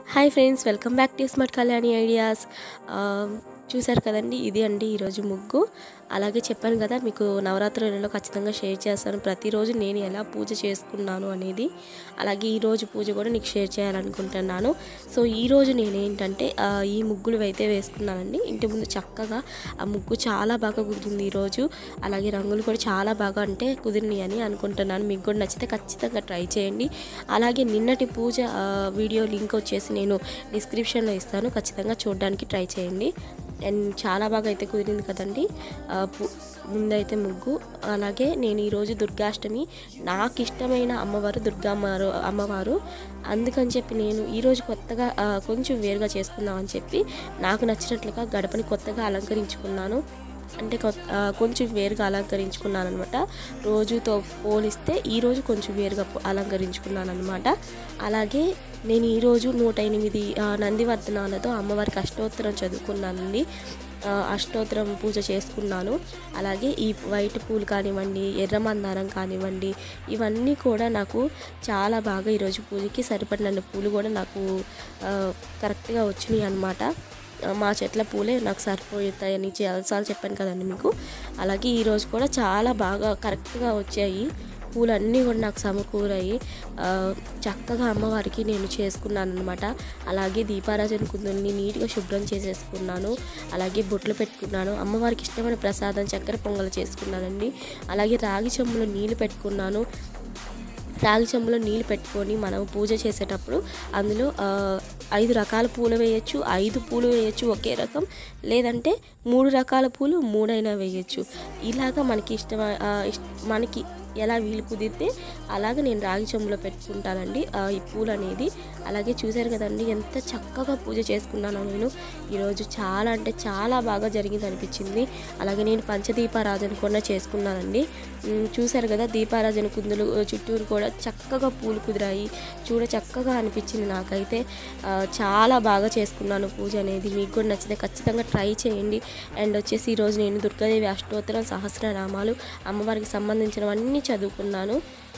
hi friends welcome back to smart Kalyani ideas చూశారు కదండి ఇది అండి ఈరోజు ముగ్గు అలాగే చెప్పాను కదా మీకు నవరాత్రులలో ఖచ్చితంగా షేర్ చేస్తాను ప్రతిరోజు నేను ఎలా పూజ చేసుకున్నాను అనేది అలాగే ఈరోజు పూజ కూడా నీకు షేర్ చేయాలనుకుంటున్నాను సో ఈరోజు నేను ఏంటంటే ఆ, ఈ ముగ్గులు అయితే వేసుకున్నానండి ఇంటి ముందు చక్కగా ఆ ముగ్గు చాలా బాగా కుదిరింది ఈరోజు అలాగే రంగులు కూడా చాలా బాగా అంటే కుదిరినాయి అని అనుకుంటున్నాను మీకు కూడా నచ్చితే ఖచ్చితంగా ట్రై చేయండి అలాగే నిన్నటి పూజ ఆ, వీడియో లింక్ వచ్చేసి నేను డిస్క్రిప్షన్లో ఇస్తాను ఖచ్చితంగా చూడడానికి ట్రై చేయండి అండ్ చాలా బాగా అయితే కుదిరింది కదండి ఆ, పు- ముందైతే ముగ్గు అలాగే నేను ఈరోజు దుర్గాష్టమి నాకు ఇష్టమైన అమ్మవారు దుర్గమ్మవారు అమ్మవారు అందుకని చెప్పి నేను ఈరోజు కొత్తగా ఆ, కొంచెం వేరుగా చేసుకుందామని చెప్పి నాకు నచ్చినట్లుగా గడపని కొత్తగా అలంకరించుకున్నాను అంటే కొత్త ఆ, కొంచెం వేరుగా అలంకరించుకున్నాను అనమాట రోజుతో పోలిస్తే ఈరోజు కొంచెం వేరుగా పో- అలంకరించుకున్నాను అనమాట అలాగే నేను ఈరోజు నూట ఎనిమిది ఆ, నందివర్ధనాలతో అమ్మవారికి అష్టోత్తరం చదువుకున్నానండి ఆ, అష్టోత్తరం పూజ చేసుకున్నాను అలాగే ఈ వైట్ పూలు కానివ్వండి ఎర్ర మందారం కానివ్వండి ఇవన్నీ కూడా నాకు చాలా బాగా ఈరోజు పూజకి సరిపడిన పూలు కూడా నాకు ఆ, కరెక్ట్గా వచ్చినాయి అనమాట మా చెట్ల పూలే నాకు సరిపోతాయని చాలాసార్లు చెప్పాను కదండి మీకు అలాగే ఈరోజు కూడా చాలా బాగా కరెక్ట్గా వచ్చాయి పూలన్నీ కూడా నాకు సమకూరాయి ఆ, చక్కగా అమ్మవారికి నేను చేసుకున్నాను అనమాట అలాగే దీపారాజన కుందుల్ని నీట్గా శుభ్రం చేసేసుకున్నాను అలాగే బొట్లు పెట్టుకున్నాను అమ్మవారికి ఇష్టమైన ప్రసాదం చక్కెర పొంగలు చేసుకున్నానండి అలాగే రాగి చెంబులో నీళ్ళు పెట్టుకున్నాను రాగి చెంబులో నీళ్ళు పెట్టుకొని మనం పూజ చేసేటప్పుడు అందులో ఆ, ఐదు రకాల పూలు వేయచ్చు ఐదు పూలు వేయచ్చు ఒకే రకం లేదంటే మూడు రకాల పూలు మూడైనా వేయచ్చు ఇలాగ మనకి ఇష్టం ఆ, ఇష్ట మనకి ఎలా వీలు కుదిరితే అలాగ నేను రాగి చెంబులో పెట్టుకుంటానండి ఆ, ఈ పూలు అనేది అలాగే చూశారు కదండి ఎంత చక్కగా పూజ చేసుకున్నానో నేను ఈరోజు చాలా అంటే చాలా బాగా జరిగింది అనిపించింది అలాగే నేను పంచదీపారాధన కూడా చేసుకున్నానండి ఉమ్, చూశారు కదా దీపారాధన కుందులు ఆ, చుట్టూరు కూడా చక్కగా పూలు కుదిరాయి చూడ చక్కగా అనిపించింది నాకైతే ఆ, చాలా బాగా చేసుకున్నాను పూజ అనేది మీకు కూడా నచ్చితే ఖచ్చితంగా ట్రై చేయండి అండ్ వచ్చేసి ఈరోజు నేను దుర్గాదేవి అష్టోత్తరం సహస్రనామాలు అమ్మవారికి సంబంధించినవన్నీ చదువుకున్నాను